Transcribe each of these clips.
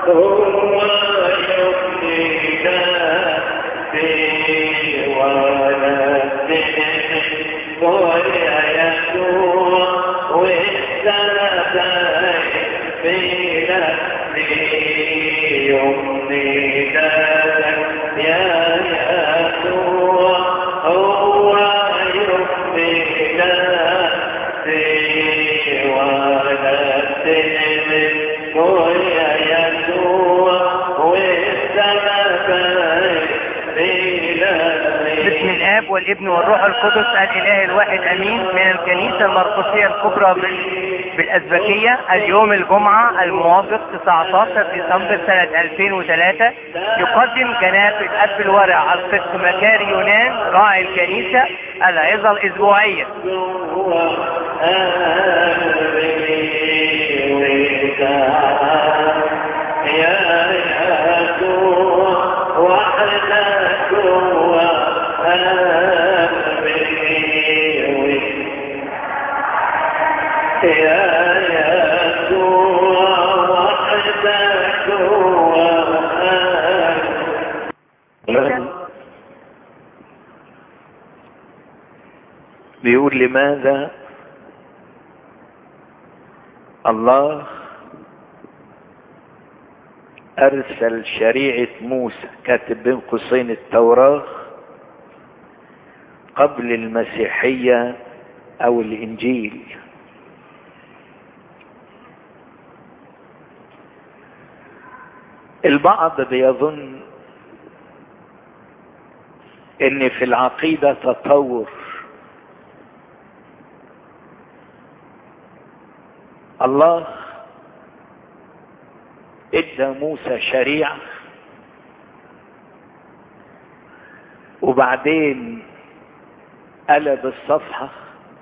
هو يحيي نفسي ونفسي ويا يسوع والسماء في نفسي يمني لك يا يسوع هو يحيي نفسي ونفسي ويا يسوع والسماء في باسم الاب والابن والروح القدس الاله الواحد امين من الكنيسه المرقسيه الكبرى بال- بالازبكيه اليوم الجمعه الموافق 19 ديسمبر سنه 2003 يقدم جناب الاب الورع القس مكاري يونان راعي الكنيسه العظه الاسبوعيه يا يسوع وحدك بيقول لماذا الله أرسل شريعة موسى كاتب بين قوسين التوراة قبل المسيحية أو الإنجيل البعض بيظن ان في العقيدة تطور الله ادى موسى شريعة وبعدين قلب الصفحة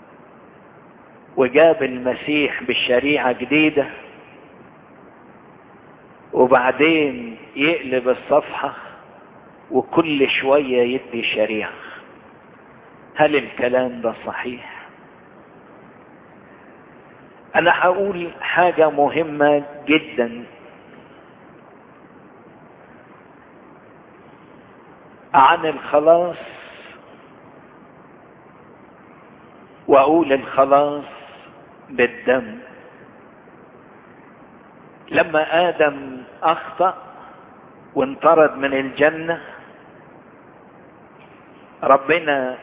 وجاب المسيح بالشريعة جديدة وبعدين يقلب الصفحة وكل شوية يدي شريعة هل الكلام ده صحيح انا هقول حاجة مهمة جدا عن الخلاص واقول الخلاص بالدم لما ادم اخطأ وانطرد من الجنة ربنا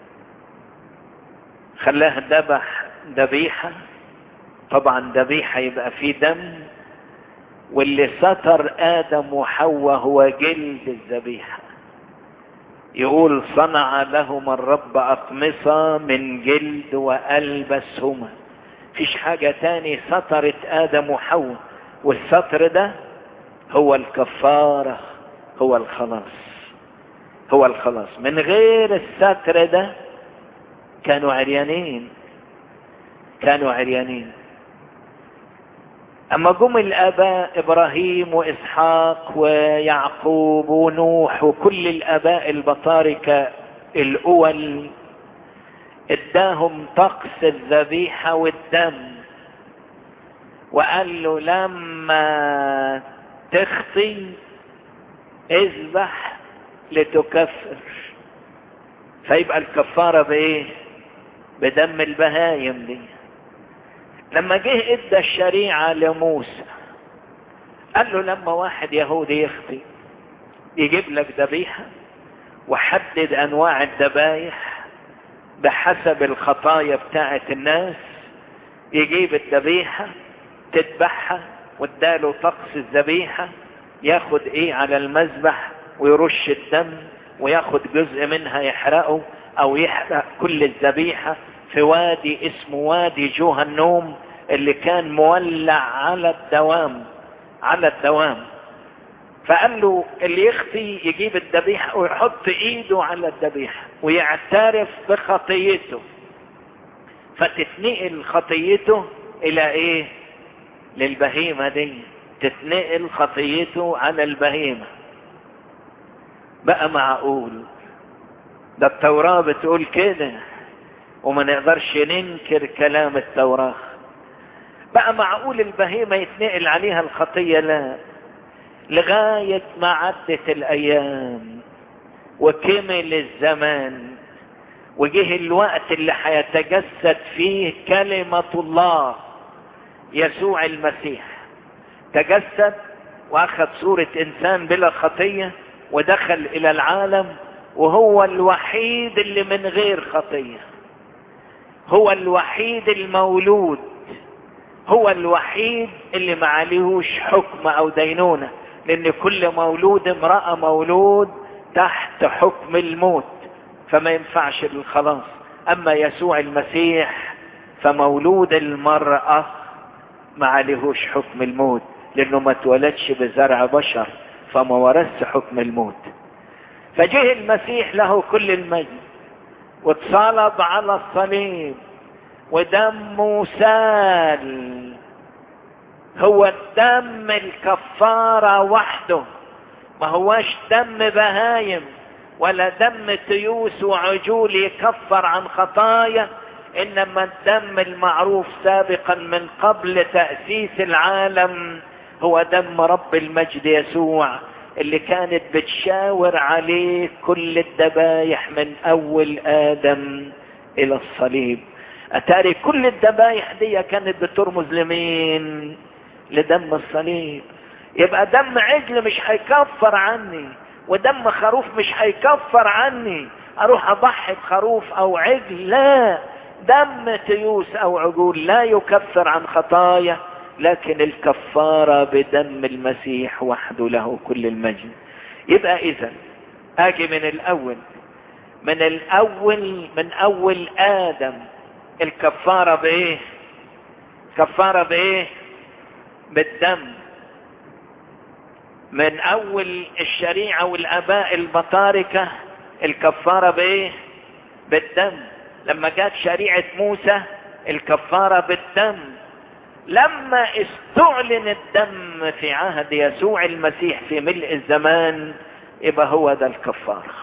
خلاه ذبح ذبيحة طبعا ذبيحة يبقى فيه دم واللي ستر آدم وحواء هو جلد الذبيحة يقول صنع لهما الرب أقمصة من جلد وألبسهما فيش حاجة تاني سترت آدم وحواء والستر ده هو الكفارة هو الخلاص هو الخلاص من غير الستر ده كانوا عريانين كانوا عريانين اما جم الاباء ابراهيم واسحاق ويعقوب ونوح وكل الاباء البطاركة الاول اداهم طقس الذبيحة والدم وقال له لما تخطي اذبح لتكفر فيبقى الكفارة بايه بدم البهايم دي لما جه ادى الشريعة لموسى قال له لما واحد يهودي يخطي يجيب لك ذبيحة وحدد انواع الذبايح بحسب الخطايا بتاعت الناس يجيب الذبيحة تذبحها واداله طقس الذبيحة ياخد ايه على المذبح ويرش الدم وياخد جزء منها يحرقه او يحرق كل الذبيحة في وادي اسمه وادي جهنم اللي كان مولع على الدوام على الدوام فقال له اللي يخطي يجيب الذبيحة ويحط ايده على الذبيحة ويعترف بخطيته فتتنقل خطيته الى ايه للبهيمة دي تتنقل خطيته على البهيمة بقى معقول ده التوراة بتقول كده وما نقدرش ننكر كلام التوراة بقى معقول البهيمة يتنقل عليها الخطية لا لغاية ما عدت الايام وكمل الزمان وجه الوقت اللي هيتجسد فيه كلمة الله يسوع المسيح تجسد واخذ صورة انسان بلا خطية ودخل الى العالم وهو الوحيد اللي من غير خطية هو الوحيد المولود هو الوحيد اللي ما عليهوش حكم او دينونة لان كل مولود امرأة مولود تحت حكم الموت فما ينفعش للخلاص اما يسوع المسيح فمولود المرأة ما عليهوش حكم الموت لانه ما اتولدش بزرع بشر فما ورثش حكم الموت فجه المسيح له كل المجد واتصلب على الصليب ودمه سال هو الدم الكفارة وحده ما هواش دم بهايم ولا دم تيوس وعجول يكفر عن خطايا انما الدم المعروف سابقا من قبل تأسيس العالم هو دم رب المجد يسوع اللي كانت بتشاور عليه كل الذبايح من اول ادم الى الصليب اتاري كل الذبايح دي كانت بترمز لمين لدم الصليب يبقى دم عجل مش هيكفر عني ودم خروف مش هيكفر عني اروح اضحي بخروف او عجل لا دم تيوس او عجول لا يكفر عن خطايا لكن الكفارة بدم المسيح وحده له كل المجد يبقى اذا اجي من الاول من الاول من اول ادم الكفارة بايه كفارة بايه بالدم من اول الشريعة والاباء البطاركة الكفارة بايه بالدم لما جات شريعة موسى الكفارة بالدم لما استعلن الدم في عهد يسوع المسيح في ملء الزمان يبقى هو ده الكفارة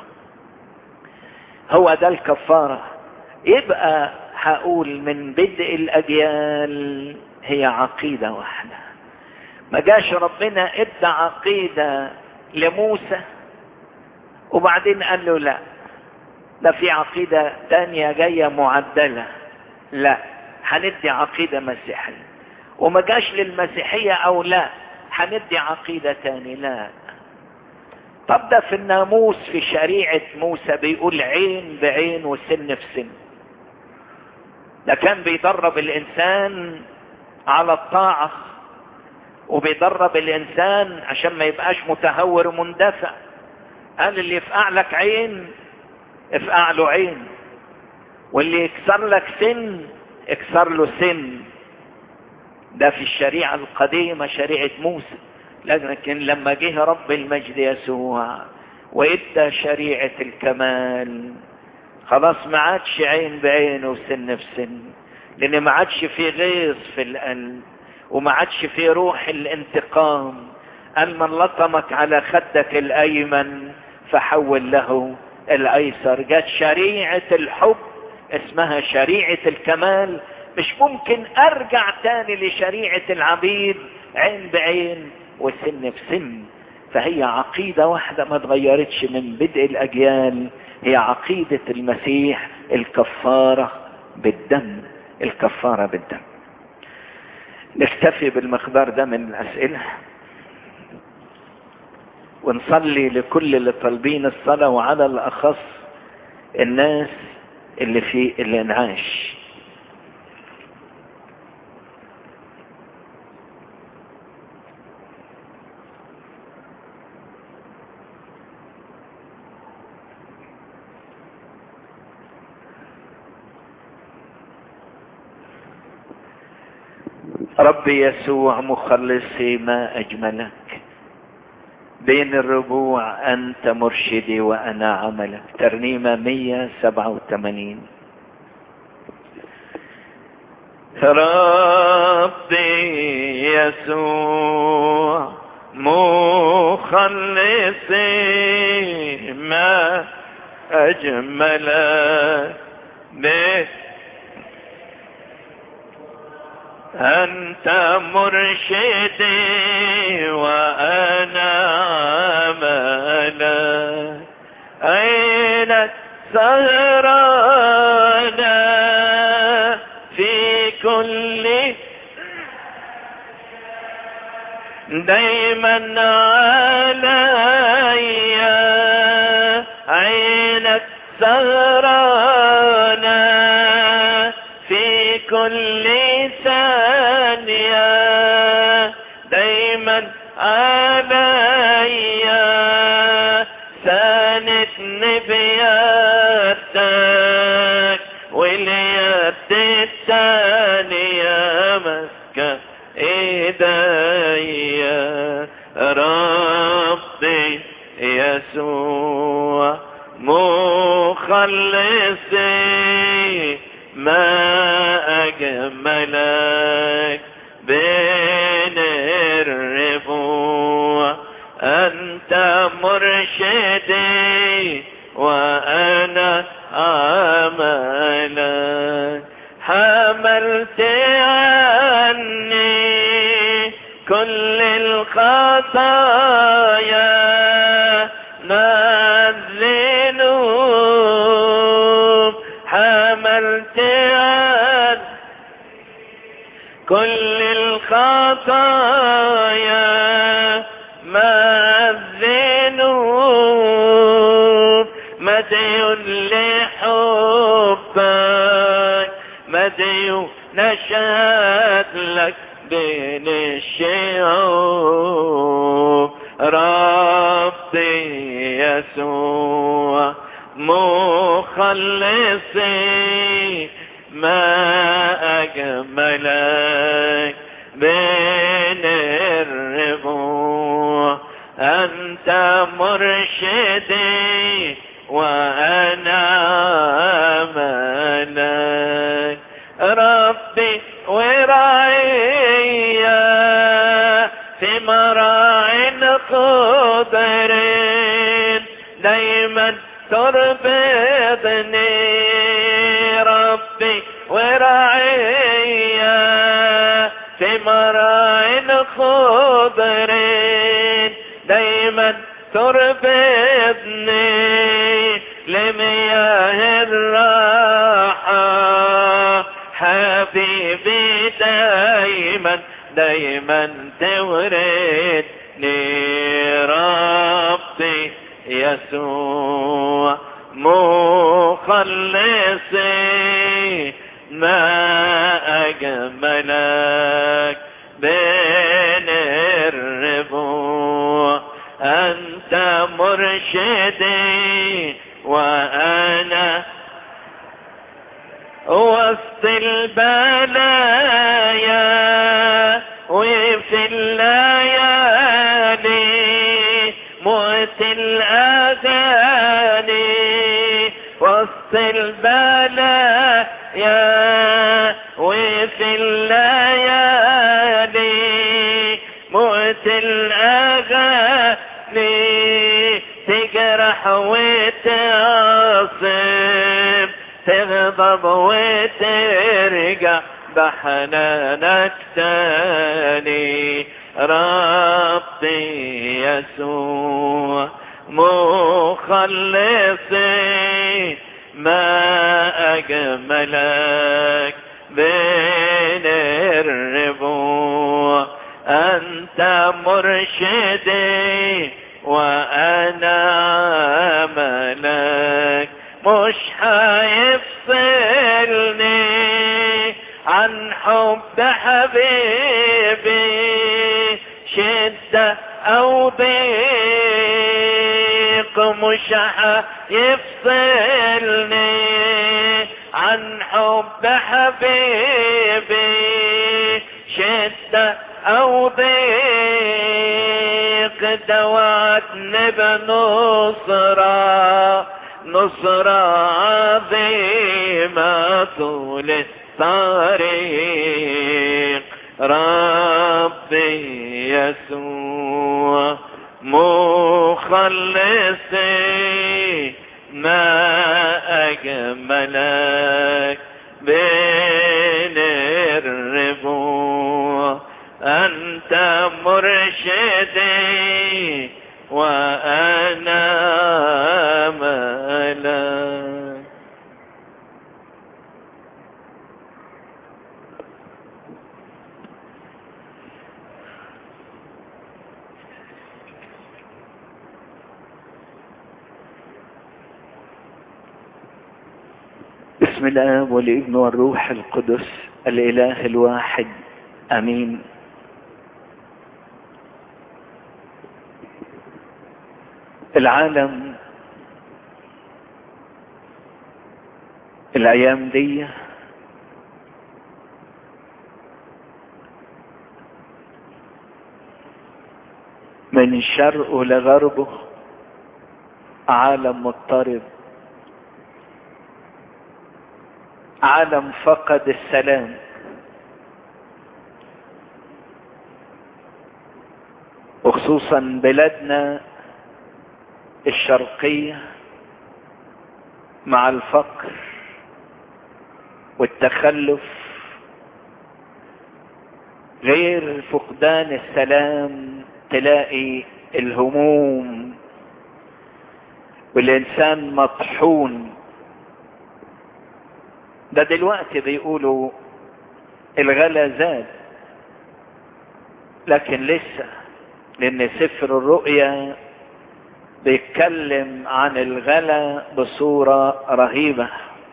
هو ده الكفارة يبقى هقول من بدء الأجيال هي عقيدة واحدة ما جاش ربنا ادى عقيدة لموسى وبعدين قال له لا ده في عقيدة تانية جاية معدلة لا هندي عقيدة مسيحية وما جاش للمسيحية او لا هندي عقيدة تاني لا طب ده في الناموس في شريعة موسى بيقول عين بعين وسن في سن ده كان بيدرب الانسان على الطاعة وبيدرب الانسان عشان ما يبقاش متهور ومندفع قال اللي يفقع لك عين افقع له عين واللي يكسر لك سن اكسر له سن ده في الشريعة القديمة شريعة موسى لكن لما جه رب المجد يسوع وادى شريعة الكمال خلاص ما عادش عين بعين وسن في سن لان ما عادش في غيظ في القلب وما عادش في روح الانتقام قال من لطمك على خدك الايمن فحول له الايسر جت شريعة الحب اسمها شريعة الكمال مش ممكن ارجع تاني لشريعة العبيد عين بعين وسن بسن فهي عقيدة واحدة ما اتغيرتش من بدء الاجيال هي عقيدة المسيح الكفارة بالدم الكفارة بالدم نكتفي بالمقدار ده من الاسئلة ونصلي لكل اللي طالبين الصلاة وعلى الاخص الناس اللي في الانعاش ربي يسوع مخلصي ما اجملك بين الربوع انت مرشدي وانا عملك ترنيمة 187 ربي يسوع مخلصي ما اجملك به أنت مرشدي وأنا عملا أين سهرانا في كل دايما علي عينك سهرانا في كل ثانية دايما علي ساندني بيدك واليد الثانية مسكة ايديا ربي يسوع مخلصي ما اجملك بين الربوع انت مرشدي وانا عملك حملت عني كل الخطايا نزلوا حملت عني كل الخطايا ما الذنوب مدين لحبك مدين نشهد لك بين الشعوب ربي يسوع مخلصي ما أجملك بين الربوع أنت مرشدي وأنا أملك ربي ورعيا في مراع خضر دايما تربطني ربي ورعيا في مراع خضر دايما تربطني لمياه الراحة حبيبي دايما دايما توردني ربي يسوع مخلصي ما أجملك بين الربوع أنت مرشدي وأنا وسط البلايا وفي الليالي موت الأغاني وسط البلايا وفي الليالي موت الأغاني تجرح وتعصب تغضب وترجع بحنانك تاني ربي يسوع مخلصي ما أجملك بين الربوع أنت مرشدي وأنا ملك مش هيفصلني عن حب حبيبي شدة أو ضيق مش هيفصلني عن حب حبيبي شدة أو ضيق دوعتني بنصرة نصرة عظيمة طول الطريق ربي يسوع مخلصي ما أجملك بين الربوع مرشدي وأنا ملاك بسم الله والابن والروح القدس الاله الواحد امين العالم الايام دي من شرقه لغربه عالم مضطرب عالم فقد السلام وخصوصا بلادنا الشرقية مع الفقر والتخلف غير فقدان السلام تلاقي الهموم والإنسان مطحون ده دلوقتي بيقولوا الغلا زاد لكن لسه لان سفر الرؤيا بيتكلم عن الغلا بصورة رهيبة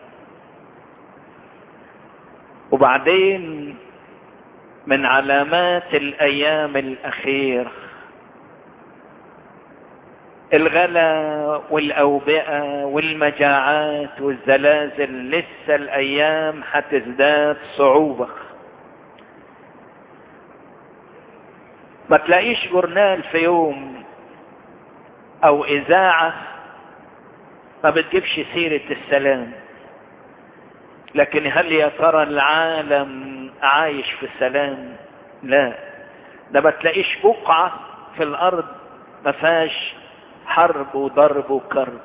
وبعدين من علامات الايام الاخيره الغلا والاوبئة والمجاعات والزلازل لسه الايام هتزداد صعوبة ما تلاقيش جورنال في يوم او اذاعة ما بتجيبش سيرة السلام لكن هل يا ترى العالم عايش في السلام لا ده ما تلاقيش بقعة في الارض ما فيهاش حرب وضرب وكرب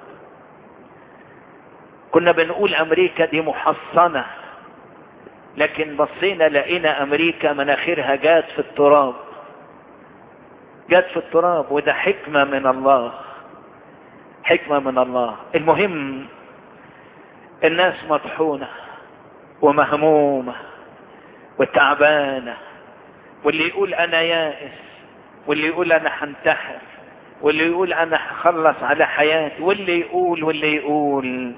كنا بنقول امريكا دي محصنة لكن بصينا لقينا امريكا مناخيرها جات في التراب جات في التراب وده حكمة من الله حكمة من الله المهم الناس مطحونة ومهمومة وتعبانة واللي يقول انا يائس واللي يقول انا هنتحر واللي يقول انا هخلص على حياتي واللي يقول واللي يقول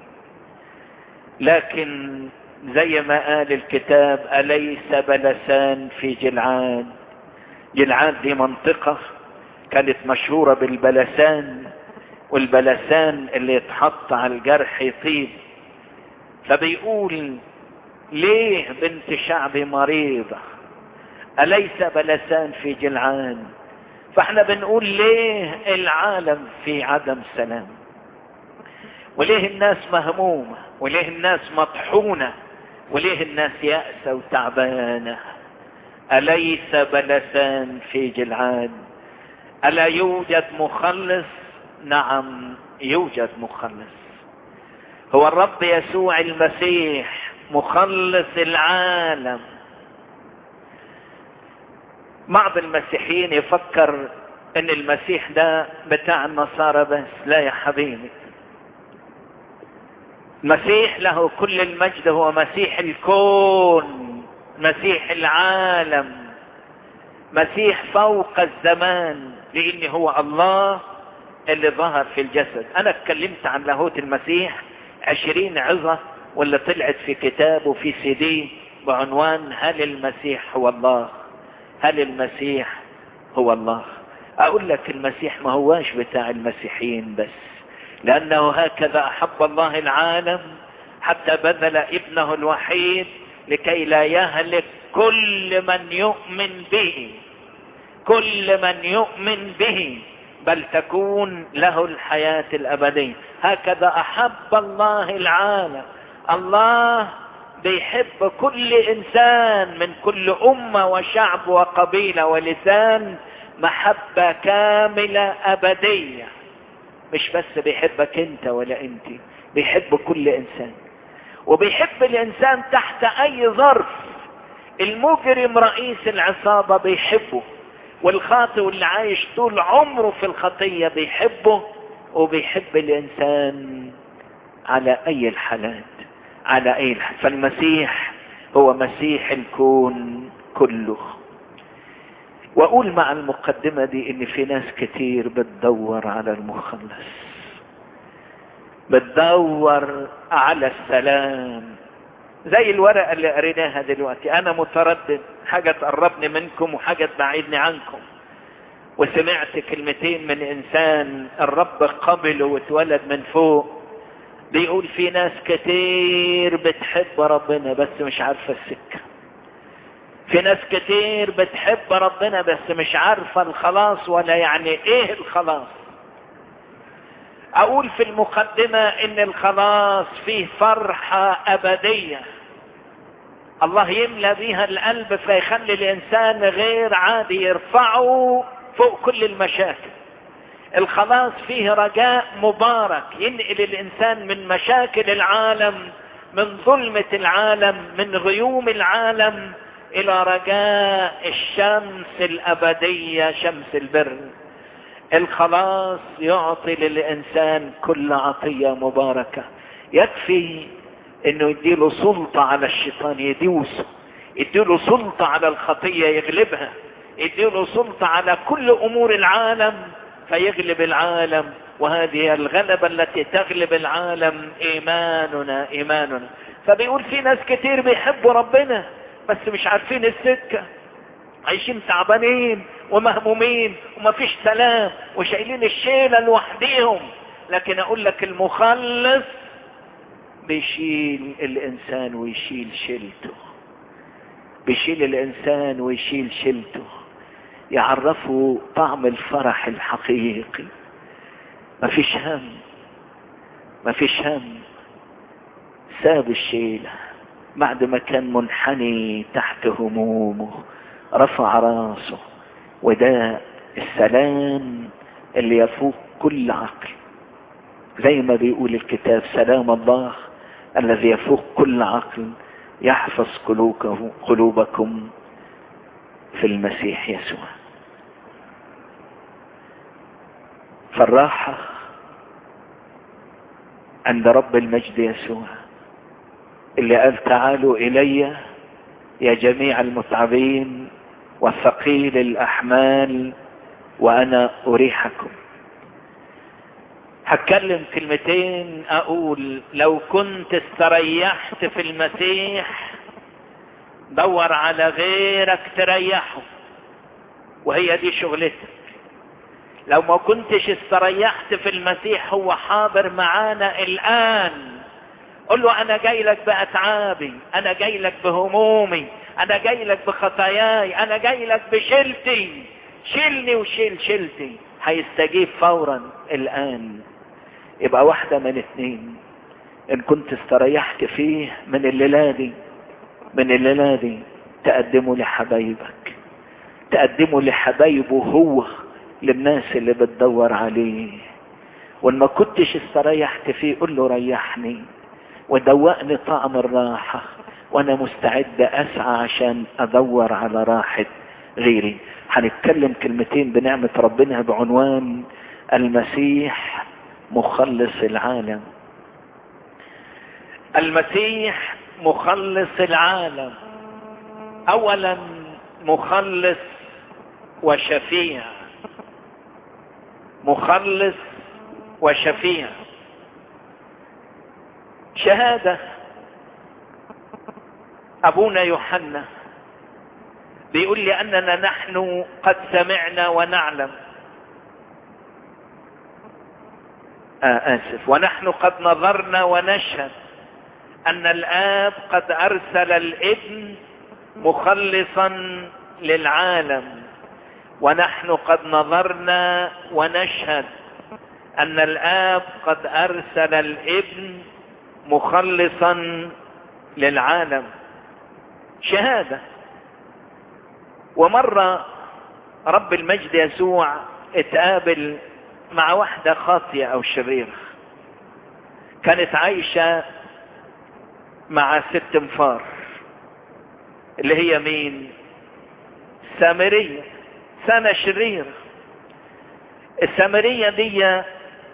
لكن زي ما قال الكتاب أليس بلسان في جلعاد جلعاد دي منطقة كانت مشهورة بالبلسان والبلسان اللي يتحط على الجرح يطيب فبيقول ليه بنت شعبي مريضة أليس بلسان في جلعان فاحنا بنقول ليه العالم في عدم سلام وليه الناس مهمومة وليه الناس مطحونة وليه الناس يأسة وتعبانة أليس بلسان في جلعان ألا يوجد مخلص نعم يوجد مخلص هو الرب يسوع المسيح مخلص العالم بعض المسيحيين يفكر ان المسيح ده بتاع النصارى بس لا يا حبيبي مسيح له كل المجد هو مسيح الكون مسيح العالم مسيح فوق الزمان لان هو الله اللي ظهر في الجسد انا اتكلمت عن لاهوت المسيح عشرين عظة واللي طلعت في كتاب وفي سي دي بعنوان هل المسيح هو الله هل المسيح هو الله اقول لك المسيح ما هواش بتاع المسيحيين بس لانه هكذا احب الله العالم حتى بذل ابنه الوحيد لكي لا يهلك كل من يؤمن به كل من يؤمن به بل تكون له الحياة الابدية هكذا احب الله العالم الله بيحب كل انسان من كل امة وشعب وقبيلة ولسان محبة كاملة ابدية مش بس بيحبك انت ولا انت بيحب كل انسان وبيحب الانسان تحت اي ظرف المجرم رئيس العصابة بيحبه والخاطئ واللي عايش طول عمره في الخطية بيحبه وبيحب الإنسان على أي الحالات على أي الحالات فالمسيح هو مسيح الكون كله وأقول مع المقدمة دي إن في ناس كتير بتدور على المخلص بتدور على السلام زي الورقة اللي قريناها دلوقتي أنا متردد حاجة تقربني منكم وحاجة تبعدني عنكم وسمعت كلمتين من إنسان الرب قبله واتولد من فوق بيقول في ناس كتير بتحب ربنا بس مش عارفة السكة في ناس كتير بتحب ربنا بس مش عارفة الخلاص ولا يعني ايه الخلاص اقول في المقدمة ان الخلاص فيه فرحة ابدية الله يملى بيها القلب فيخلي الانسان غير عادي يرفعه فوق كل المشاكل الخلاص فيه رجاء مبارك ينقل الانسان من مشاكل العالم من ظلمة العالم من غيوم العالم الى رجاء الشمس الابدية شمس البر الخلاص يعطي للانسان كل عطية مباركة يكفي انه يديله سلطة على الشيطان يدوسه يديله سلطة على الخطية يغلبها يديله سلطة على كل امور العالم فيغلب العالم وهذه الغلبة التي تغلب العالم ايماننا ايماننا فبيقول في ناس كتير بيحبوا ربنا بس مش عارفين السكة عايشين تعبانين ومهمومين ومفيش سلام وشايلين الشيلة لوحديهم لكن اقول لك المخلص بيشيل الانسان ويشيل شيلته بيشيل الانسان ويشيل شيلته يعرفه طعم الفرح الحقيقي مفيش هم مفيش هم ساب الشيله بعد ما كان منحني تحت همومه رفع راسه وده السلام اللي يفوق كل عقل زي ما بيقول الكتاب سلام الله الذي يفوق كل عقل يحفظ قلوبكم في المسيح يسوع فالراحة عند رب المجد يسوع اللي قال تعالوا الي يا جميع المتعبين والثقيل الاحمال وانا اريحكم هتكلم كلمتين اقول لو كنت استريحت في المسيح دور على غيرك تريحه وهي دي شغلتك لو ما كنتش استريحت في المسيح هو حاضر معانا الان قل له انا جاي لك باتعابي انا جاي لك بهمومي انا جاي لك بخطاياي انا جاي لك بشيلتي شيلني وشيل شيلتي هيستجيب فورا الان يبقى واحدة من اتنين ان كنت استريحت فيه من الليلة دي من الليلة دي تقدمه لحبايبك تقدمه لحبايبه هو للناس اللي بتدور عليه وان ما كنتش استريحت فيه قل له ريحني ودوقني طعم الراحة وانا مستعد اسعى عشان ادور على راحة غيري هنتكلم كلمتين بنعمة ربنا بعنوان المسيح مخلص العالم المسيح مخلص العالم اولا مخلص وشفيع مخلص وشفيع شهادة ابونا يوحنا بيقول لي اننا نحن قد سمعنا ونعلم آه اسف ونحن قد نظرنا ونشهد ان الاب قد ارسل الابن مخلصا للعالم ونحن قد نظرنا ونشهد ان الاب قد ارسل الابن مخلصا للعالم شهاده ومره رب المجد يسوع اتقابل مع واحدة خاطية او شريرة كانت عايشة مع ست انفار اللي هي مين سامرية إنسانة شريرة السامرية دي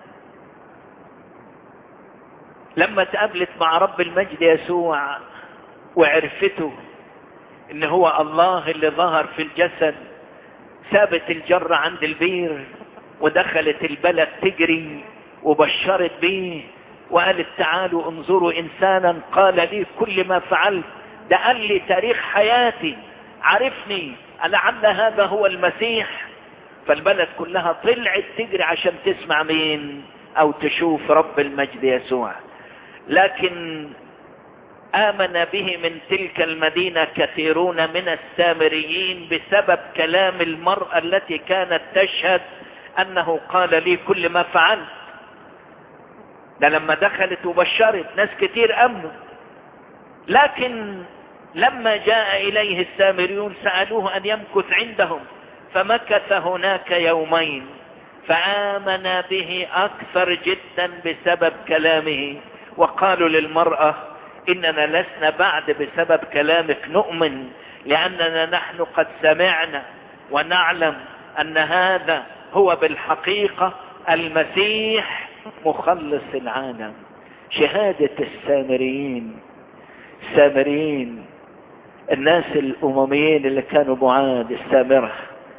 لما تقابلت مع رب المجد يسوع وعرفته ان هو الله اللي ظهر في الجسد سابت الجرة عند البير ودخلت البلد تجري وبشرت بيه وقالت تعالوا انظروا انسانا قال لي كل ما فعلت ده قال لي تاريخ حياتي عرفني لعل هذا هو المسيح فالبلد كلها طلعت تجري عشان تسمع مين او تشوف رب المجد يسوع لكن آمن به من تلك المدينة كثيرون من السامريين بسبب كلام المرأة التي كانت تشهد أنه قال لي كل ما فعلت ده لما دخلت وبشرت ناس كتير أمنوا لكن لما جاء إليه السامريون سألوه أن يمكث عندهم فمكث هناك يومين فآمن به أكثر جدا بسبب كلامه وقالوا للمرأة إننا لسنا بعد بسبب كلامك نؤمن لأننا نحن قد سمعنا ونعلم أن هذا هو بالحقيقة المسيح مخلص العالم شهادة السامريين السامريين الناس الأمميين اللي كانوا بعاد السامرة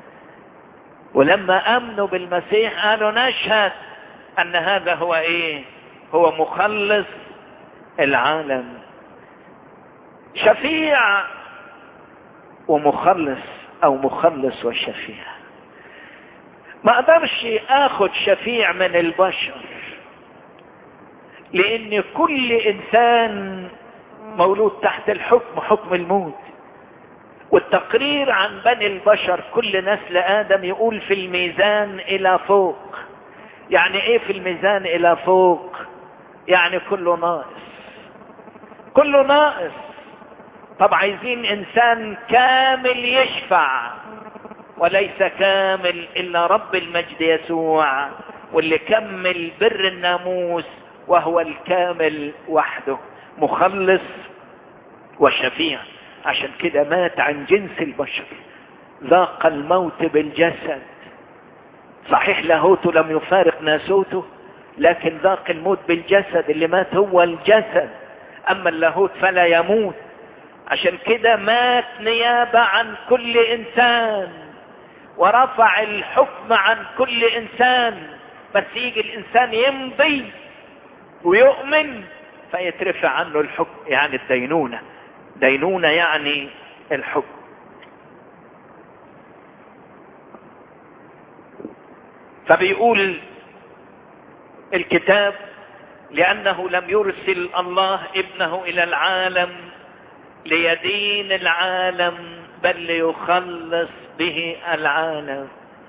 ولما أمنوا بالمسيح قالوا نشهد أن هذا هو إيه هو مخلص العالم شفيع ومخلص او مخلص وشفيع ما اقدرش اخد شفيع من البشر لان كل انسان مولود تحت الحكم حكم الموت والتقرير عن بني البشر كل نسل ادم يقول في الميزان الى فوق يعني ايه في الميزان الى فوق يعني كله ناقص كله ناقص طب عايزين انسان كامل يشفع وليس كامل الا رب المجد يسوع واللي كمل بر الناموس وهو الكامل وحده مخلص وشفيع عشان كده مات عن جنس البشر ذاق الموت بالجسد صحيح لاهوته لم يفارق ناسوته لكن ذاق الموت بالجسد اللي مات هو الجسد اما اللاهوت فلا يموت عشان كده مات نيابة عن كل انسان ورفع الحكم عن كل انسان بس يجي الانسان يمضي ويؤمن فيترفع عنه الحكم يعني الدينونة دينونة يعني الحكم فبيقول الكتاب لأنه لم يرسل الله ابنه إلى العالم ليدين العالم بل ليخلص به العالم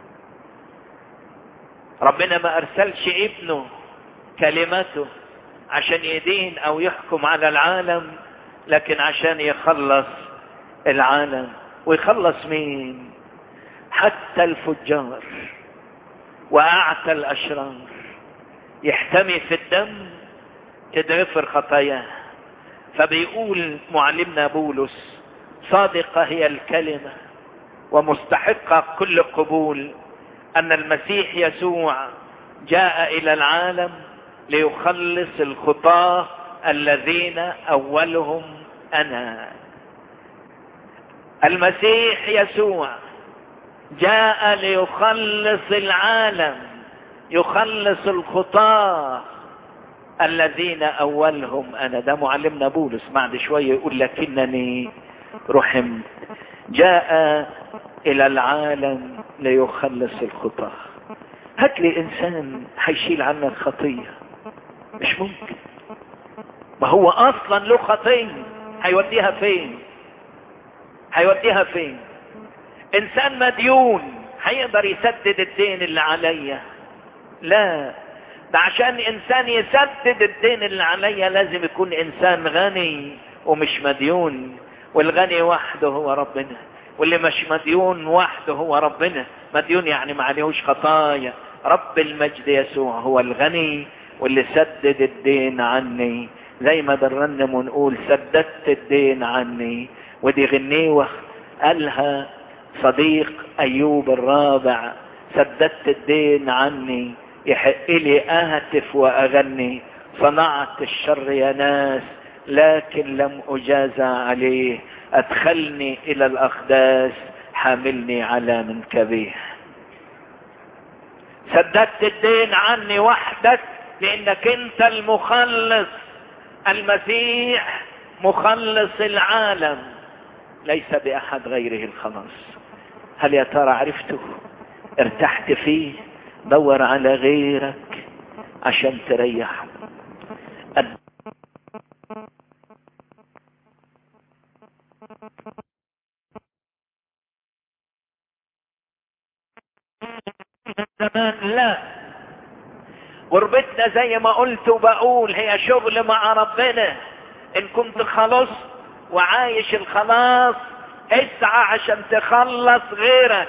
ربنا ما أرسلش ابنه كلمته عشان يدين أو يحكم على العالم لكن عشان يخلص العالم ويخلص مين حتى الفجار وأعتى الأشرار يحتمي في الدم تتغفر خطاياه فبيقول معلمنا بولس صادقة هي الكلمة ومستحقة كل قبول أن المسيح يسوع جاء إلى العالم ليخلص الخطاة الذين أولهم أنا المسيح يسوع جاء ليخلص العالم يخلص الخطاة الذين أولهم أنا ده معلمنا بولس بعد شوية يقول لكنني رحمت جاء إلى العالم ليخلص الخطاة هات لي إنسان هيشيل عنا الخطية مش ممكن ما هو أصلا له خطية هيوديها فين هيوديها فين إنسان مديون هيقدر يسدد الدين اللي عليا لا ده عشان انسان يسدد الدين اللي عليا لازم يكون انسان غني ومش مديون والغني وحده هو ربنا واللي مش مديون وحده هو ربنا مديون يعني ما عليهوش خطايا رب المجد يسوع هو الغني واللي سدد الدين عني زي ما درنم ونقول سددت الدين عني ودي غنيوة قالها صديق ايوب الرابع سددت الدين عني يحق لي اهتف واغني صنعت الشر يا ناس لكن لم اجازى عليه ادخلني الى الاقداس حاملني على منكبيه سددت الدين عني وحدك لانك انت المخلص المسيح مخلص العالم ليس باحد غيره الخلاص هل يا ترى عرفته ارتحت فيه دور على غيرك عشان تريح زمان لا غربتنا زي ما قلت وبقول هي شغل مع ربنا ان كنت خلصت وعايش الخلاص اسعى عشان تخلص غيرك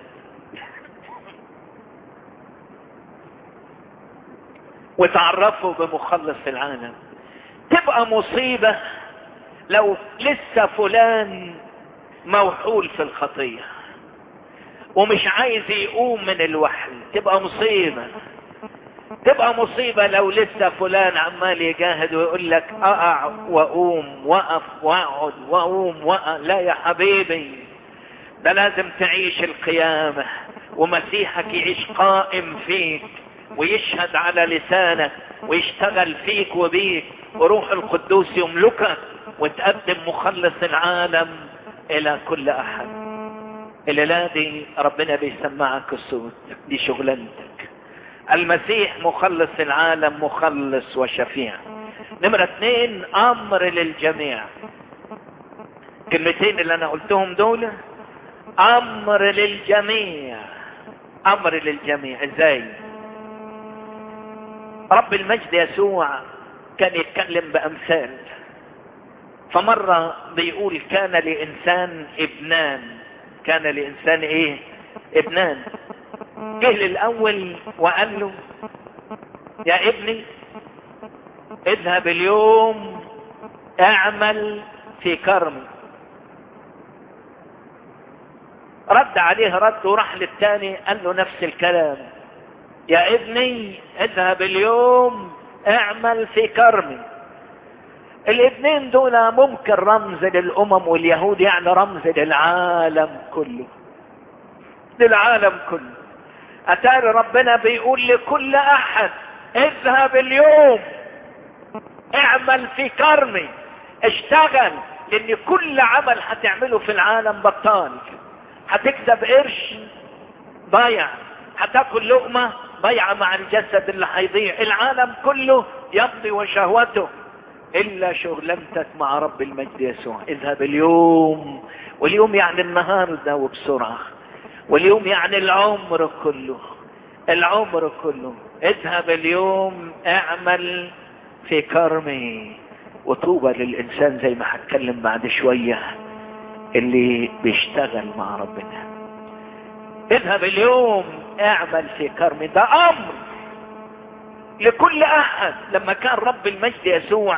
وتعرفه بمخلص العالم تبقى مصيبة لو لسه فلان موحول في الخطية ومش عايز يقوم من الوحل تبقى مصيبة تبقى مصيبة لو لسه فلان عمال يجاهد ويقول لك اقع واقوم وقف واقعد واقوم وقع لا يا حبيبي ده لازم تعيش القيامة ومسيحك يعيش قائم فيك ويشهد على لسانك ويشتغل فيك وبيك وروح القدوس يملكك وتقدم مخلص العالم الى كل احد الليلة دي ربنا بيسمعك الصوت دي شغلانتك المسيح مخلص العالم مخلص وشفيع نمرة اثنين امر للجميع كلمتين اللي انا قلتهم دول امر للجميع امر للجميع ازاي رب المجد يسوع كان يتكلم بامثال فمرة بيقول كان لانسان ابنان كان لانسان ايه ابنان جه للاول وقال له يا ابني اذهب اليوم اعمل في كرم رد عليه رد وراح للتاني قال له نفس الكلام يا ابني اذهب اليوم اعمل في كرمي الاثنين دول ممكن رمز للامم واليهود يعني رمز للعالم كله للعالم كله اتاري ربنا بيقول لكل احد اذهب اليوم اعمل في كرمي اشتغل لان كل عمل هتعمله في العالم بطال هتكسب قرش ضايع هتاكل لقمه ضيعه مع الجسد اللي هيضيع العالم كله يمضي وشهوته الا شغلانتك مع رب المجد يسوع اذهب اليوم واليوم يعني النهارده وبسرعه واليوم يعني العمر كله العمر كله اذهب اليوم اعمل في كرمي وطوبى للانسان زي ما هتكلم بعد شويه اللي بيشتغل مع ربنا اذهب اليوم اعمل في كرمي ده امر لكل احد لما كان رب المجد يسوع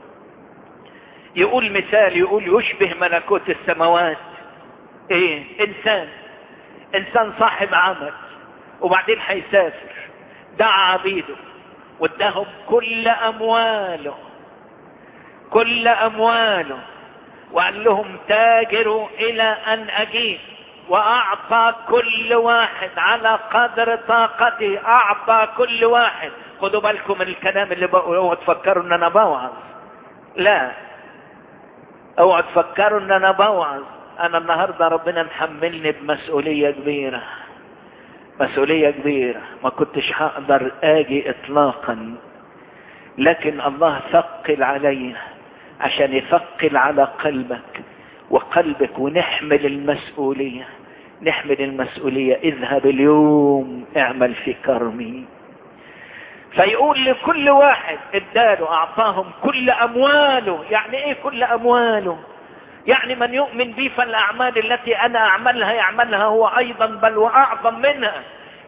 يقول مثال يقول يشبه ملكوت السماوات ايه انسان انسان صاحب عمل وبعدين هيسافر دعا عبيده واداهم كل امواله كل امواله وقال لهم تاجروا الى ان اجيب واعطى كل واحد على قدر طاقته اعطى كل واحد خدوا بالكم من الكلام اللي بقوله اوعوا تفكروا ان انا بوعظ لا اوعوا تفكروا ان انا بوعظ انا النهارده ربنا محملني بمسؤوليه كبيره مسؤوليه كبيره ما كنتش هقدر اجي اطلاقا لكن الله ثقل علي عشان يثقل على قلبك وقلبك ونحمل المسؤوليه نحمل المسؤوليه اذهب اليوم اعمل في كرمي فيقول لكل واحد اداله اعطاهم كل امواله يعني ايه كل امواله يعني من يؤمن بي فالاعمال التي انا اعملها يعملها هو ايضا بل واعظم منها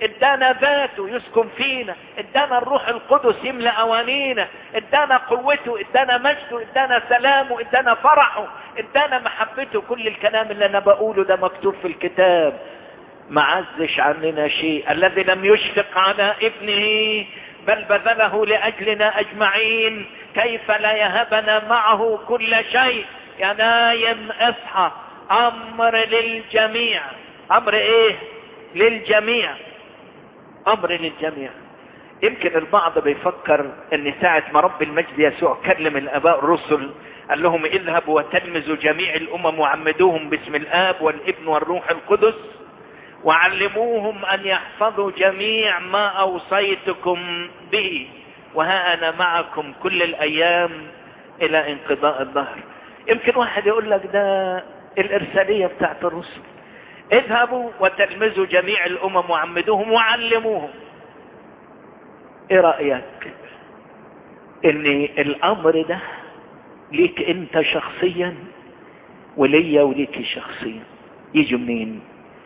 ادانا ذاته يسكن فينا ادانا الروح القدس يملأ اوانينا ادانا قوته ادانا مجده ادانا سلامه ادانا فرحه ادانا محبته كل الكلام اللي انا بقوله ده مكتوب في الكتاب ما عزش عننا شيء الذي لم يشفق على ابنه بل بذله لاجلنا اجمعين كيف لا يهبنا معه كل شيء يا نايم اصحى امر للجميع امر ايه للجميع امر للجميع يمكن البعض بيفكر ان ساعة ما رب المجد يسوع كلم الاباء الرسل قال لهم اذهبوا وتلمذوا جميع الامم وعمدوهم باسم الاب والابن والروح القدس وعلموهم ان يحفظوا جميع ما اوصيتكم به وها انا معكم كل الايام الى انقضاء الظهر يمكن واحد يقول لك ده الارسالية بتاعت الرسل اذهبوا وتلمذوا جميع الامم وعمدوهم وعلموهم ايه رأيك ان الامر ده ليك انت شخصيا وليا وليك شخصيا يجي منين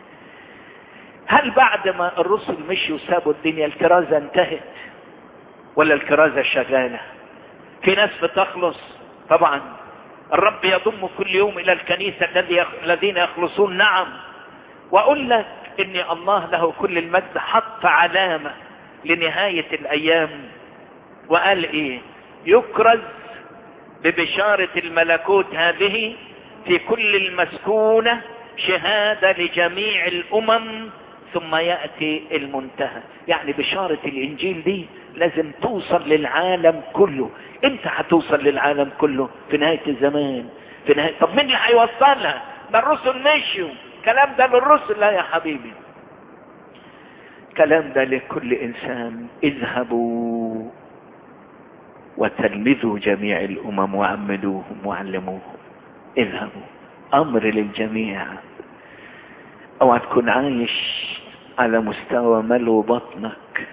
هل بعد ما الرسل مشوا وسابوا الدنيا الكرازة انتهت ولا الكرازة شغالة في ناس بتخلص طبعا الرب يضم كل يوم الى الكنيسة الذي الذين يخلصون نعم واقول لك ان الله له كل المجد حط علامة لنهاية الايام وقال ايه يكرز ببشارة الملكوت هذه في كل المسكونة شهادة لجميع الامم ثم يأتي المنتهى يعني بشارة الانجيل دي لازم توصل للعالم كله انت هتوصل للعالم كله في نهاية الزمان في نهاية طب مين اللي هيوصلها ده الرسل مشوا كلام ده للرسل لا يا حبيبي كلام ده لكل انسان اذهبوا وتلمذوا جميع الامم وعمدوهم وعلموهم اذهبوا امر للجميع اوعى تكون عايش على مستوى ملو بطنك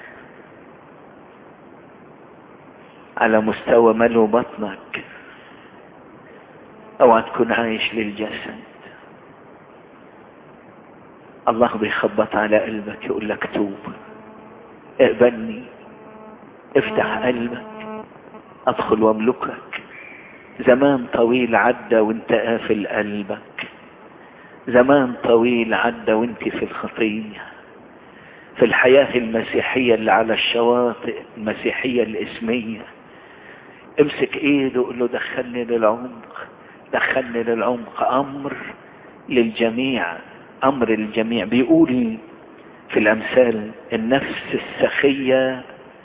على مستوى ملو بطنك اوعى تكون عايش للجسد الله بيخبط على قلبك يقول لك توب اقبلني افتح قلبك ادخل واملكك زمان طويل عدى وانت قافل قلبك زمان طويل عدى وانت في الخطية في الحياة المسيحية اللي على الشواطئ المسيحية الاسمية امسك ايده وقول له دخلني للعمق دخلني للعمق امر للجميع امر للجميع بيقول في الامثال النفس السخية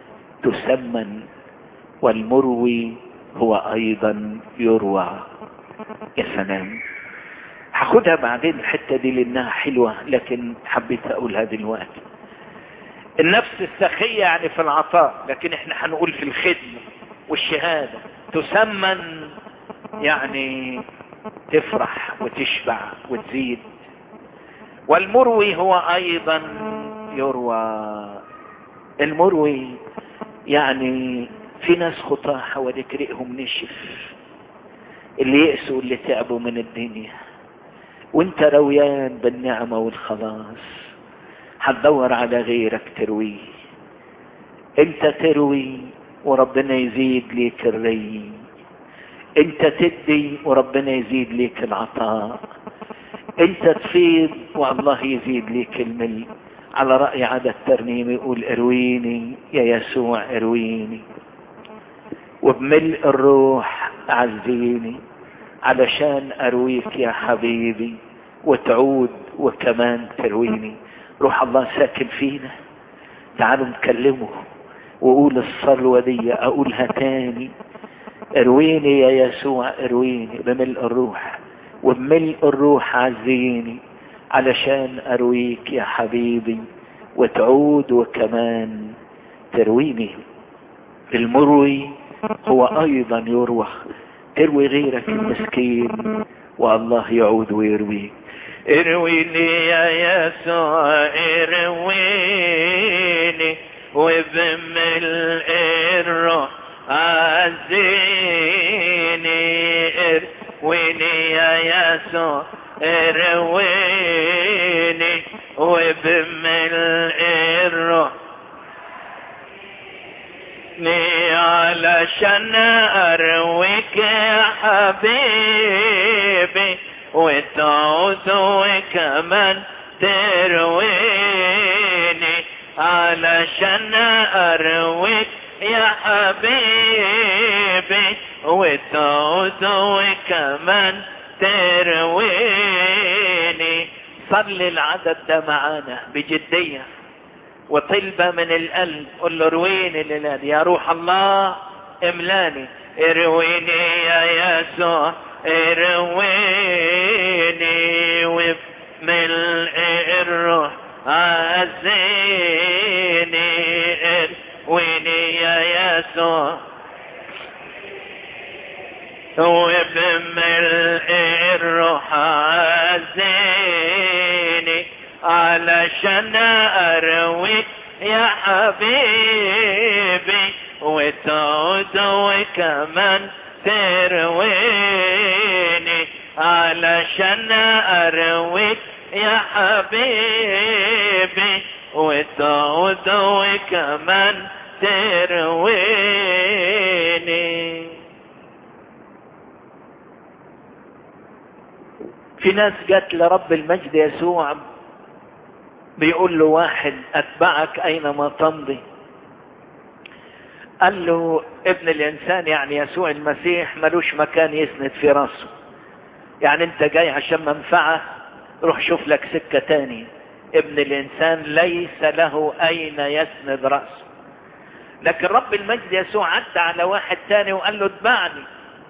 تسمن والمروي هو ايضا يروى يا سلام هاخدها بعدين الحتة دي لانها حلوة لكن حبيت اقولها دلوقتي النفس السخية يعني في العطاء لكن احنا هنقول في الخدمة والشهادة تسمن يعني تفرح وتشبع وتزيد والمروي هو ايضا يروى المروي يعني في ناس خطاة حواليك ريقهم نشف اللي يأسوا واللي تعبوا من الدنيا وانت رويان بالنعمة والخلاص هتدور على غيرك ترويه انت تروي وربنا يزيد ليك الري انت تدي وربنا يزيد ليك العطاء انت تفيض والله يزيد ليك الملء على رأي عدد ترنيم يقول ارويني يا يسوع ارويني وبملء الروح عزيني علشان ارويك يا حبيبي وتعود وكمان ترويني روح الله ساكن فينا تعالوا نكلمه وقول الصلوة دي اقولها تاني ارويني يا يسوع ارويني بملء الروح وبملء الروح عزيني علشان ارويك يا حبيبي وتعود وكمان ترويني المروي هو ايضا يروى تروي غيرك المسكين والله يعود ويرويك ارويني يا يسوع ارويني وبملء الروح عزيني ارويني يا يسوع ارويني وبملء الروح ني علشان ارويك يا حبيبي وتعوز وكمان ترويني علشان ارويك يا حبيبي وتعوز وكمان ترويني صلي العدد ده معانا بجديه وطلبة من القلب قل له ارويني الليلة يا روح الله املاني ارويني يا يسوع ارويني وبملء الروح عزيني ارويني يا يسوع وبملء الروح عزيني علشان ارويك يا حبيبي وتعود وكمان ترويني علشان ارويك يا حبيبي وتعود وكمان ترويني في ناس جت لرب المجد يسوع بيقول له واحد اتبعك اينما تمضي قال له ابن الانسان يعني يسوع المسيح ملوش مكان يسند في راسه يعني انت جاي عشان منفعة روح شوف لك سكة تاني ابن الانسان ليس له اين يسند رأسه لكن رب المجد يسوع عدى على واحد تاني وقال له اتبعني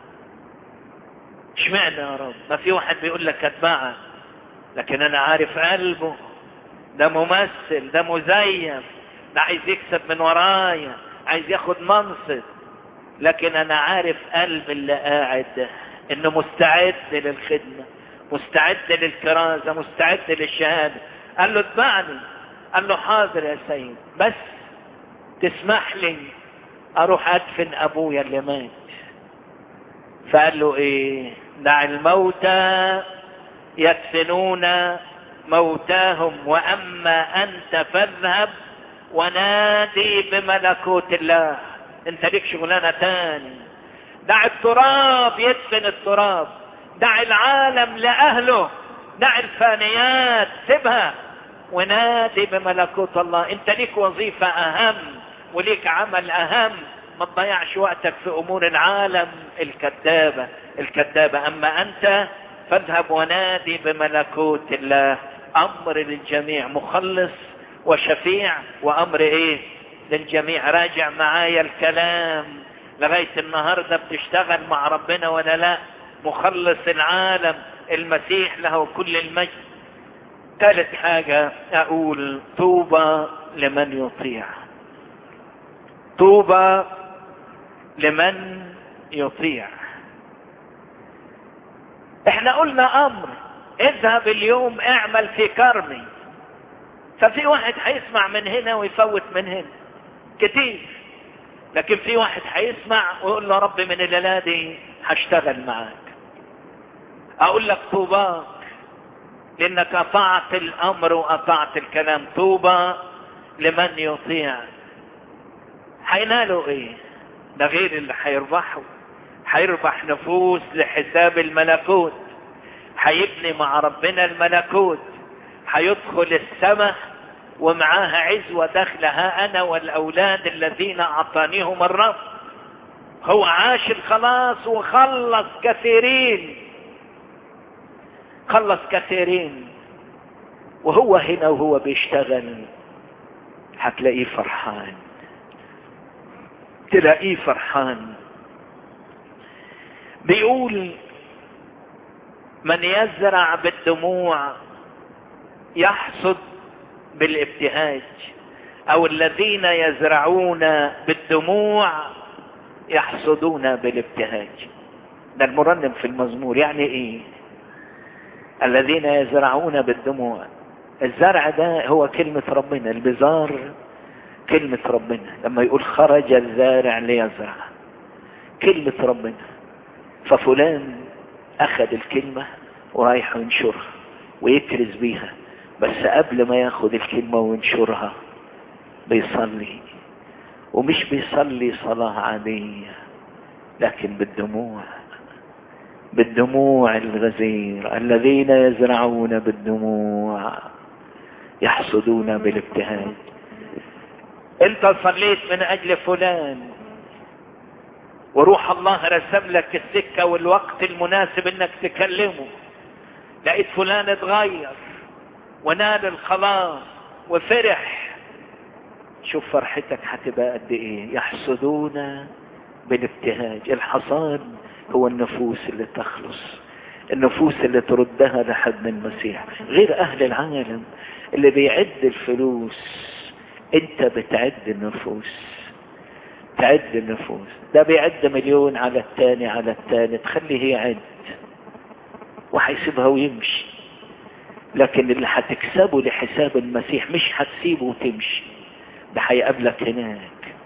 اشمعنى يا رب ما في واحد بيقول لك اتبعك لكن انا عارف قلبه ده ممثل ده مزيف ده عايز يكسب من ورايا عايز ياخد منصب لكن انا عارف قلب اللي قاعد ده انه مستعد للخدمة مستعد للكرازة مستعد للشهادة قال له اتبعني قال له حاضر يا سيد بس تسمح لي اروح ادفن ابويا اللي مات فقال له ايه دع الموتى يدفنون موتاهم واما انت فاذهب ونادي بملكوت الله انت ليك شغلانه تاني دع التراب يدفن التراب دع العالم لاهله دع الفانيات سيبها ونادي بملكوت الله انت ليك وظيفه اهم وليك عمل اهم ما تضيعش وقتك في امور العالم الكذابه الكذابه اما انت فاذهب ونادي بملكوت الله امر للجميع مخلص وشفيع وامر ايه للجميع راجع معايا الكلام لغاية النهاردة بتشتغل مع ربنا ولا لا مخلص العالم المسيح له كل المجد ثالث حاجة اقول طوبى لمن يطيع طوبى لمن يطيع احنا قلنا امر اذهب اليوم اعمل في كرمي ففي واحد هيسمع من هنا ويفوت من هنا كتير لكن في واحد هيسمع ويقول له رب من الليلة دي هشتغل معاك اقول لك طوباك لانك اطعت الامر واطعت الكلام طوبى لمن يطيع هينالوا ايه ده غير اللي هيربحوا هيربح نفوس لحساب الملكوت هيبني مع ربنا الملكوت هيدخل السماء ومعاها عزوة دخلها أنا والأولاد الذين أعطانيهم الرب هو عاش الخلاص وخلص كثيرين خلص كثيرين وهو هنا وهو بيشتغل هتلاقيه فرحان تلاقيه فرحان بيقول من يزرع بالدموع يحصد بالابتهاج او الذين يزرعون بالدموع يحصدون بالابتهاج ده المرنم في المزمور يعني ايه الذين يزرعون بالدموع الزرع ده هو كلمة ربنا البزار كلمة ربنا لما يقول خرج الزارع ليزرع كلمة ربنا ففلان اخذ الكلمة ورايح ينشرها ويكرز بيها بس قبل ما ياخد الكلمة وينشرها بيصلي ومش بيصلي صلاة عادية لكن بالدموع بالدموع الغزير الذين يزرعون بالدموع يحصدون بالابتهاج انت صليت من اجل فلان وروح الله رسم لك السكة والوقت المناسب انك تكلمه لقيت فلان اتغير ونال الخلاص وفرح شوف فرحتك هتبقى قد ايه يحصدون بالابتهاج الحصاد هو النفوس اللي تخلص النفوس اللي تردها لحد المسيح غير اهل العالم اللي بيعد الفلوس انت بتعد النفوس تعد النفوس ده بيعد مليون على التاني على التالت خليه يعد وهيسيبها ويمشي لكن اللي هتكسبه لحساب المسيح مش هتسيبه وتمشي ده هيقابلك هناك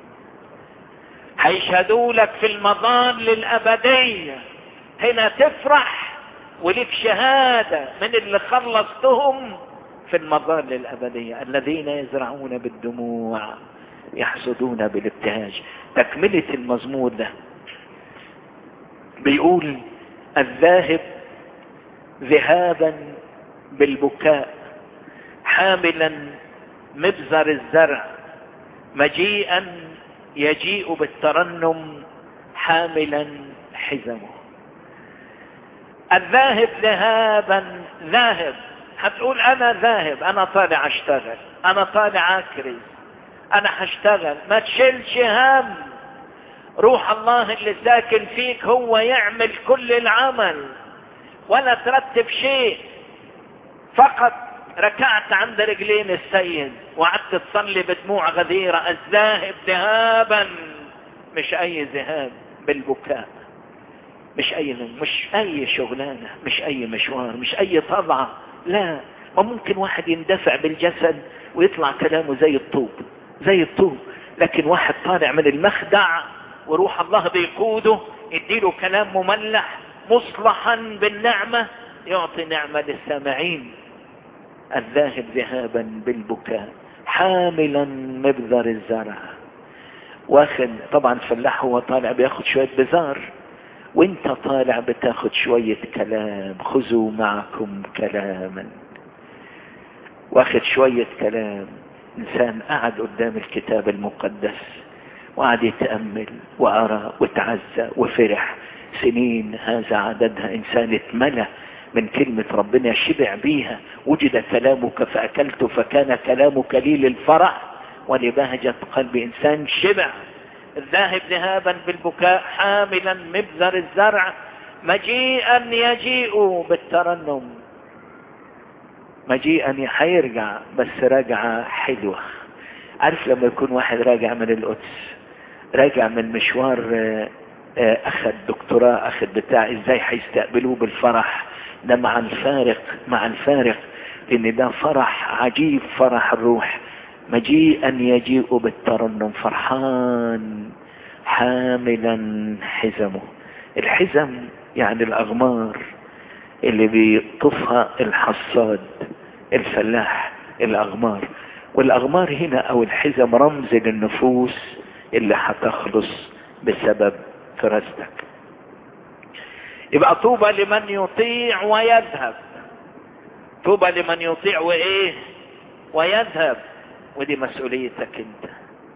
هيشهدوا لك في المظال الأبدية هنا تفرح ولك شهادة من اللي خلصتهم في المظال الأبدية الذين يزرعون بالدموع يحصدون بالابتهاج تكملة المزمور ده بيقول الذاهب ذهابا بالبكاء حاملا مبزر الزرع مجيئا يجيء بالترنم حاملا حزمه الذاهب ذهابا ذاهب هتقول انا ذاهب انا طالع اشتغل انا طالع اكرز انا هشتغل ما تشيلش هم روح الله اللي ساكن فيك هو يعمل كل العمل ولا ترتب شيء فقط ركعت عند رجلين السيد وقعدت تصلي بدموع غزيرة الذاهب ذهابا مش اي ذهاب بالبكاء مش اي مش اي شغلانة مش اي مشوار مش اي طبعة لا وممكن واحد يندفع بالجسد ويطلع كلامه زي الطوب زي الطوب لكن واحد طالع من المخدع وروح الله بيقوده يديله كلام مملح مصلحا بالنعمة يعطي نعمة للسامعين الذاهب ذهابا بالبكاء حاملا مبذر الزرع واخد طبعا فلاح هو طالع بياخد شوية بزار وانت طالع بتاخد شوية كلام خذوا معكم كلاما واخد شوية كلام انسان قعد قدام الكتاب المقدس وقعد يتأمل وأرى وتعزى وفرح سنين هذا عددها إنسان اتملى من كلمة ربنا شبع بيها وجد كلامك فأكلت فكان كلامك لي للفرح ولبهجة قلب إنسان شبع الذاهب ذهابا بالبكاء حاملا مبذر الزرع مجيئا يجيء بالترنم مجيئا حيرجع بس راجعة حلوة عارف لما يكون واحد راجع من القدس راجع من مشوار اخذ دكتوراه اخذ بتاع ازاي هيستقبلوه بالفرح ده مع الفارق مع الفارق ان ده فرح عجيب فرح الروح مجيئا يجيء بالترنم فرحان حاملا حزمه الحزم يعني الاغمار اللي بيطفها الحصاد الفلاح الاغمار والاغمار هنا او الحزم رمز للنفوس اللي هتخلص بسبب فراستك يبقى طوبى لمن يطيع ويذهب طوبى لمن يطيع وايه ويذهب ودي مسؤوليتك انت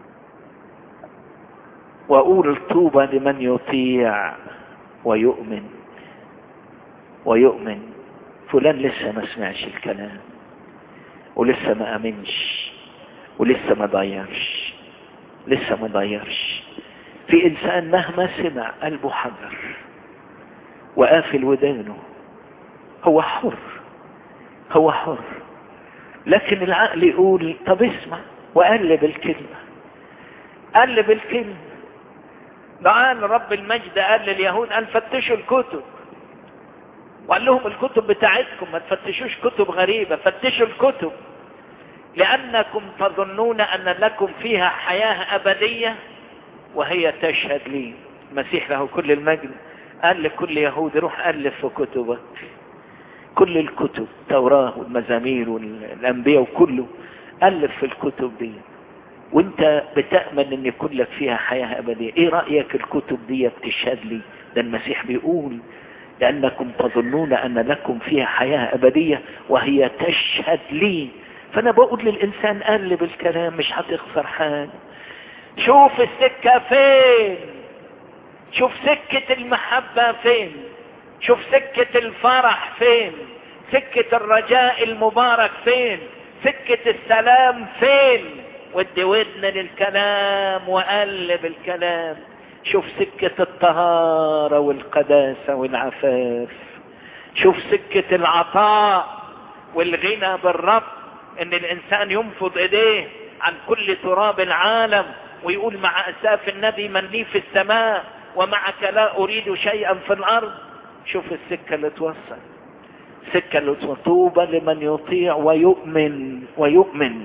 واقول طوبى لمن يطيع ويؤمن ويؤمن فلان لسه ما سمعش الكلام ولسه ما امنش ولسه ما ضيرش لسه ما ضيرش في انسان مهما سمع قلبه حجر وقافل ودانه هو حر هو حر لكن العقل يقول طب اسمع وقلب الكلمة قلب الكلمة قال رب المجد قال لليهود قال فتشوا الكتب وقال لهم الكتب بتاعتكم ما تفتشوش كتب غريبة فتشوا الكتب لأنكم تظنون أن لكم فيها حياة أبدية وهي تشهد لي المسيح له كل المجد قال لكل يهودي روح ألف في كتبك كل الكتب التوراة والمزامير والأنبياء وكله ألف في الكتب دي وانت بتأمن ان يكون لك فيها حياة ابدية ايه رأيك الكتب دي بتشهد لي ده المسيح بيقول لانكم تظنون ان لكم فيها حياة ابدية وهي تشهد لي فانا بقول للانسان قلب الكلام مش هتخسر حاجة شوف السكة فين شوف سكة المحبة فين شوف سكة الفرح فين سكة الرجاء المبارك فين سكة السلام فين ودي ودن للكلام وقلب الكلام شوف سكة الطهارة والقداسة والعفاف شوف سكة العطاء والغنى بالرب ان الانسان ينفض ايديه عن كل تراب العالم ويقول مع اساف النبي من لي في السماء ومعك لا اريد شيئا في الارض شوف السكة اللي توصل سكة اللي توصل طوبى لمن يطيع ويؤمن ويؤمن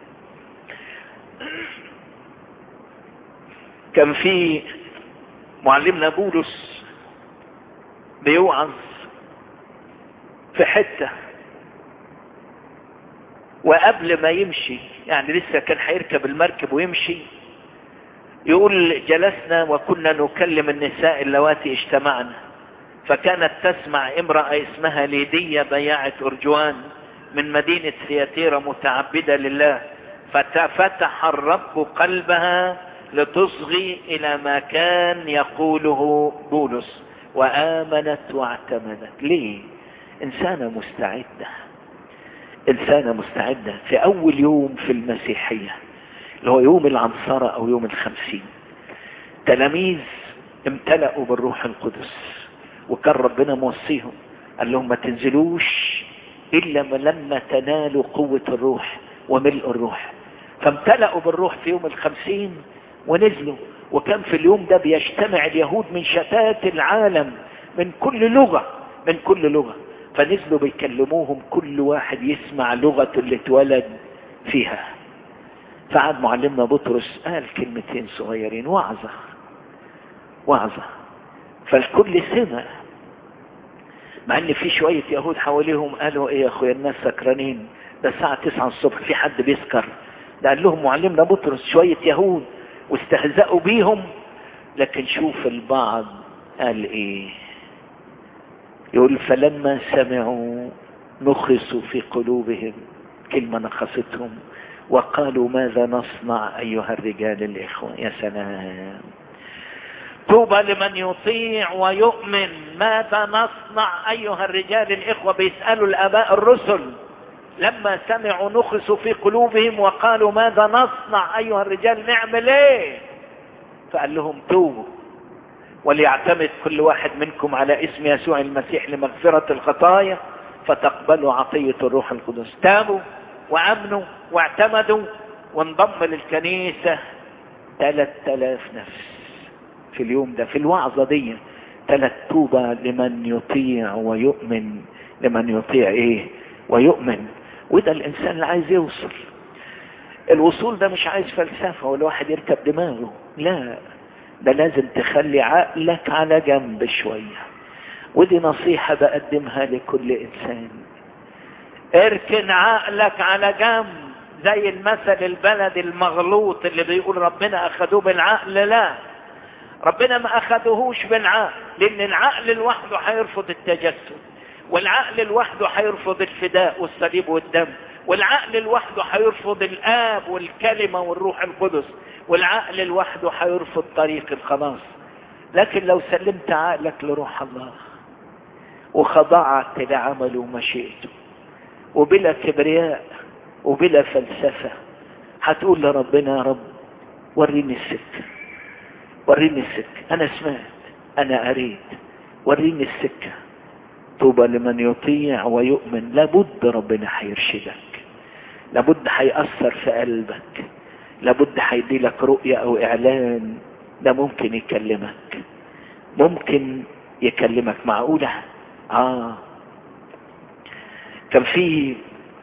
كان في معلمنا بولس بيوعظ في حتة وقبل ما يمشي يعني لسه كان هيركب المركب ويمشي يقول جلسنا وكنا نكلم النساء اللواتي اجتمعنا فكانت تسمع امرأة اسمها ليدية بياعة أرجوان من مدينة سياتيرا متعبدة لله ففتح الرب قلبها لتصغي إلى ما كان يقوله بولس وآمنت واعتمدت ليه إنسانة مستعدة إنسانة مستعدة في أول يوم في المسيحية اللي هو يوم العنصرة أو يوم الخمسين تلاميذ امتلأوا بالروح القدس وكان ربنا موصيهم قال لهم ما تنزلوش إلا لما تنالوا قوة الروح وملء الروح فامتلأوا بالروح في يوم الخمسين ونزلوا وكان في اليوم ده بيجتمع اليهود من شتات العالم من كل لغة من كل لغة فنزلوا بيكلموهم كل واحد يسمع لغة اللي اتولد فيها فعاد معلمنا بطرس قال كلمتين صغيرين وعظة وعظة فالكل سمع مع ان في شوية يهود حواليهم قالوا ايه يا اخويا الناس سكرانين ده الساعة تسعة الصبح في حد بيسكر ده قال لهم معلمنا بطرس شوية يهود واستهزأوا بيهم لكن شوف البعض قال ايه يقول فلما سمعوا نخسوا في قلوبهم كلمة نخستهم وقالوا ماذا نصنع ايها الرجال الاخوة يا سلام طوبى لمن يطيع ويؤمن ماذا نصنع ايها الرجال الاخوة بيسألوا الاباء الرسل لما سمعوا نخسوا في قلوبهم وقالوا ماذا نصنع ايها الرجال نعمل ايه فقال لهم توبوا وليعتمد كل واحد منكم على اسم يسوع المسيح لمغفرة الخطايا فتقبلوا عطية الروح القدس تابوا وامنوا واعتمدوا وانضم للكنيسة ثلاث الاف نفس في اليوم ده في الوعظة دي ثلاث توبة لمن يطيع ويؤمن لمن يطيع ايه ويؤمن وده الانسان اللي عايز يوصل الوصول ده مش عايز فلسفة ولا واحد يركب دماغه لا ده لازم تخلي عقلك على جنب شوية ودي نصيحة بقدمها لكل انسان اركن عقلك على جنب زي المثل البلد المغلوط اللي بيقول ربنا اخدوه بالعقل لا ربنا ما اخدهوش بالعقل لان العقل لوحده هيرفض التجسد والعقل لوحده هيرفض الفداء والصليب والدم والعقل لوحده هيرفض الاب والكلمة والروح القدس والعقل لوحده هيرفض طريق الخلاص لكن لو سلمت عقلك لروح الله وخضعت لعمله ومشيئته وبلا كبرياء وبلا فلسفة هتقول لربنا يا رب وريني السكة وريني السكة انا سمعت انا اريد وريني السكة طوبى لمن يطيع ويؤمن لابد ربنا هيرشدك لابد هيأثر في قلبك لابد هيدي لك رؤية او اعلان ده ممكن يكلمك ممكن يكلمك معقولة اه كان في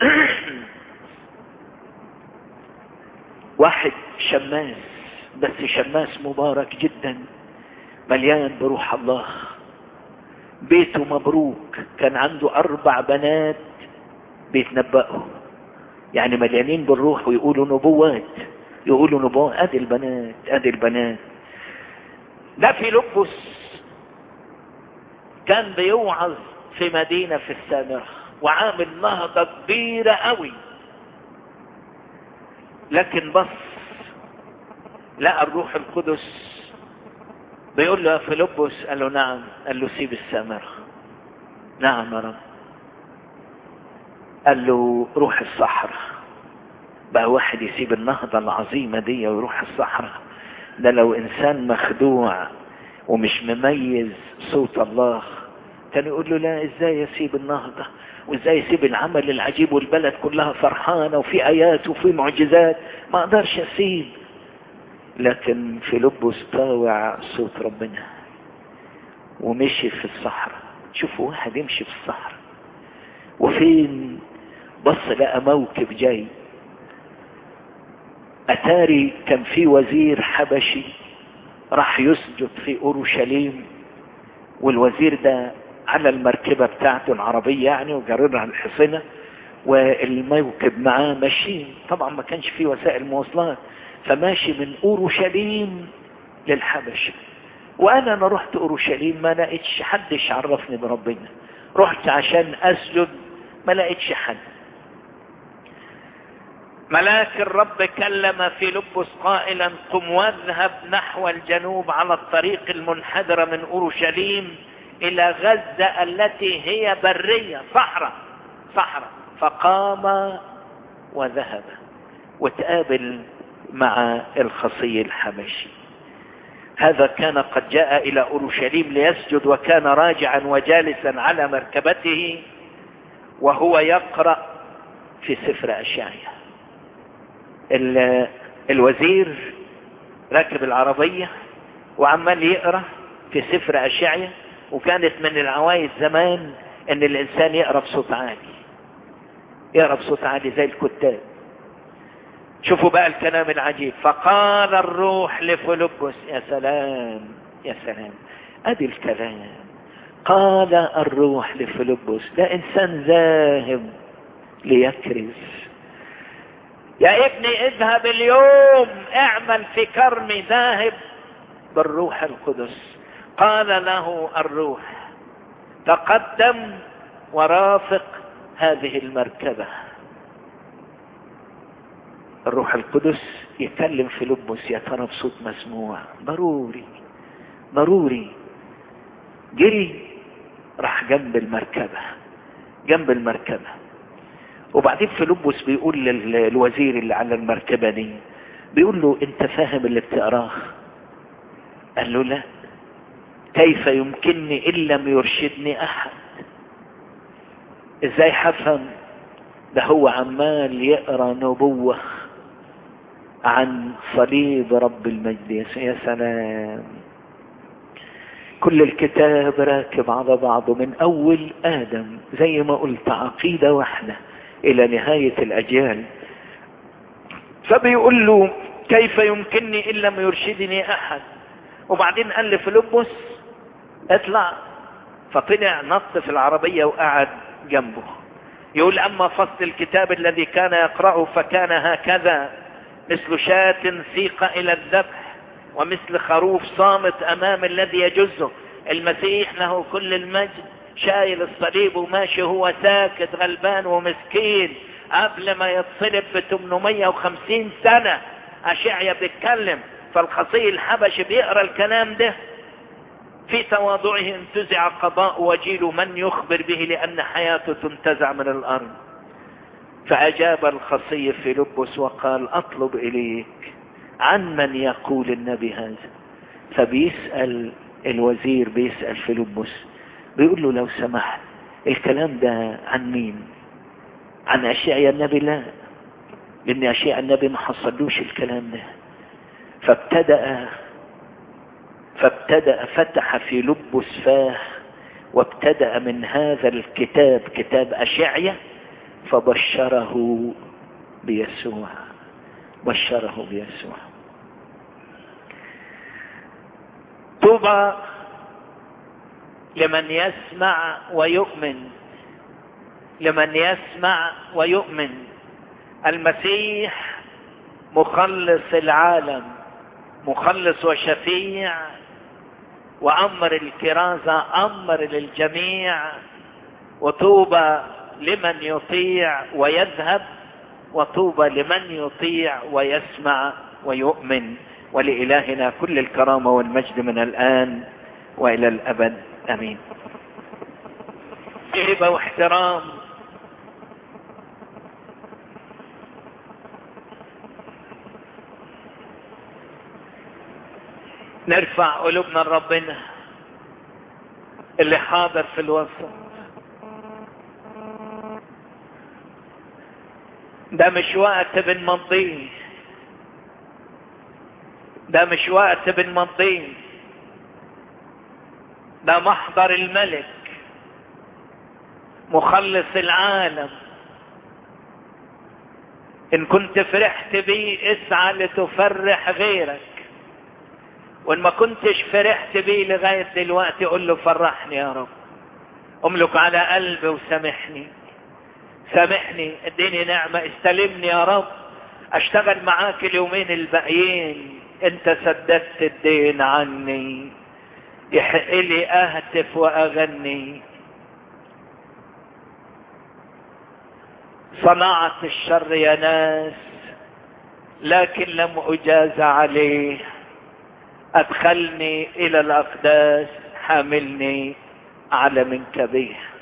واحد شماس بس شماس مبارك جدا مليان بروح الله بيته مبروك كان عنده اربع بنات بيتنبأوا يعني مليانين بالروح ويقولوا نبوات يقولوا نبوة ادي البنات ادي البنات ده فيلبس كان بيوعظ في مدينة في السامرة وعامل نهضة كبيرة قوي لكن بص لقى الروح القدس بيقول له يا فيلبس قال له نعم قال له سيب السامرة نعم يا رب قال له روح الصحراء بقى واحد يسيب النهضة العظيمة دي ويروح الصحراء ده لو انسان مخدوع ومش مميز صوت الله كان يقول له لا ازاي يسيب النهضة وازاي يسيب العمل العجيب والبلد كلها فرحانة وفي ايات وفي معجزات ما اقدرش اسيب لكن فيلبس طاوع صوت ربنا ومشي في الصحراء شوفوا واحد يمشي في الصحراء وفين بص لقى موكب جاي اتاري كان في وزير حبشي راح يسجد في اورشليم والوزير ده على المركبة بتاعته العربية يعني وجررها الحصنة والموكب معاه ماشيين طبعا ما كانش فيه وسائل مواصلات فماشي من اورشليم للحبشة وانا انا رحت اورشليم ما لقيتش حدش عرفني بربنا رحت عشان اسجد ما لقيتش حد ملاك الرب كلم في لبس قائلا قم واذهب نحو الجنوب على الطريق المنحدرة من اورشليم الى غزة التي هي برية صحراء صحراء فقام وذهب وتقابل مع الخصي الحبشي هذا كان قد جاء الى اورشليم ليسجد وكان راجعا وجالسا على مركبته وهو يقرأ في سفر اشعيا الوزير راكب العربية وعمال يقرأ في سفر اشعيا وكانت من العوايد زمان ان الانسان يقرأ بصوت عالي يقرأ بصوت عالي زي الكتاب شوفوا بقى الكلام العجيب فقال الروح لفيلبس يا سلام يا سلام ادي الكلام قال الروح لفيلبس ده انسان ذاهب ليكرز يا ابني اذهب اليوم اعمل في كرمي ذاهب بالروح القدس قال له الروح تقدم ورافق هذه المركبه الروح القدس يكلم في لبس يا ترى بصوت مسموع ضروري ضروري جري راح جنب المركبة جنب المركبة وبعدين فيلبس بيقول للوزير اللي على المركبة دي بيقول له انت فاهم اللي بتقراه قال له لا كيف يمكنني ان لم يرشدني احد ازاي حفهم ده هو عمال يقرا نبوه عن صليب رب المجد يا سلام كل الكتاب راكب على بعضه من اول ادم زي ما قلت عقيدة واحدة الى نهاية الاجيال فبيقول له كيف يمكنني ان لم يرشدني احد وبعدين قال لفيلبس اطلع فطلع نط في العربية وقعد جنبه يقول اما فصل الكتاب الذي كان يقرأه فكان هكذا مثل شاة سيق الى الذبح ومثل خروف صامت امام الذي يجزه المسيح له كل المجد شايل الصليب وماشي هو ساكت غلبان ومسكين قبل ما يتصلب ب 850 سنة اشعيا بيتكلم فالخصي الحبشي بيقرا الكلام ده في تواضعه انتزع قضاء وجيل من يخبر به لان حياته تنتزع من الارض فأجاب الخصي فيلبس وقال أطلب إليك عن من يقول النبي هذا فبيسأل الوزير بيسأل فيلبس بيقول له لو سمحت الكلام ده عن مين عن أشياء النبي لا لأن أشياء النبي ما حصلوش الكلام ده فابتدأ فابتدأ فتح في لبس فاه وابتدأ من هذا الكتاب كتاب أشعية فبشره بيسوع بشره بيسوع طوبى لمن يسمع ويؤمن لمن يسمع ويؤمن المسيح مخلص العالم مخلص وشفيع وامر الكرازه امر للجميع وطوبى لمن يطيع ويذهب وطوبى لمن يطيع ويسمع ويؤمن ولالهنا كل الكرامه والمجد من الان والى الابد امين هبه واحترام نرفع قلوبنا لربنا اللي حاضر في الوسط ده مش وقت بنمضيه ده مش وقت بنمضيه ده محضر الملك مخلص العالم ان كنت فرحت بيه اسعى لتفرح غيرك وان ما كنتش فرحت بيه لغاية دلوقتي قول له فرحني يا رب املك على قلبي وسامحني سامحني اديني نعمة استلمني يا رب اشتغل معاك اليومين الباقيين انت سددت الدين عني يحق لي اهتف واغني صنعت الشر يا ناس لكن لم اجاز عليه ادخلني الى الاقداس حاملني على منكبيه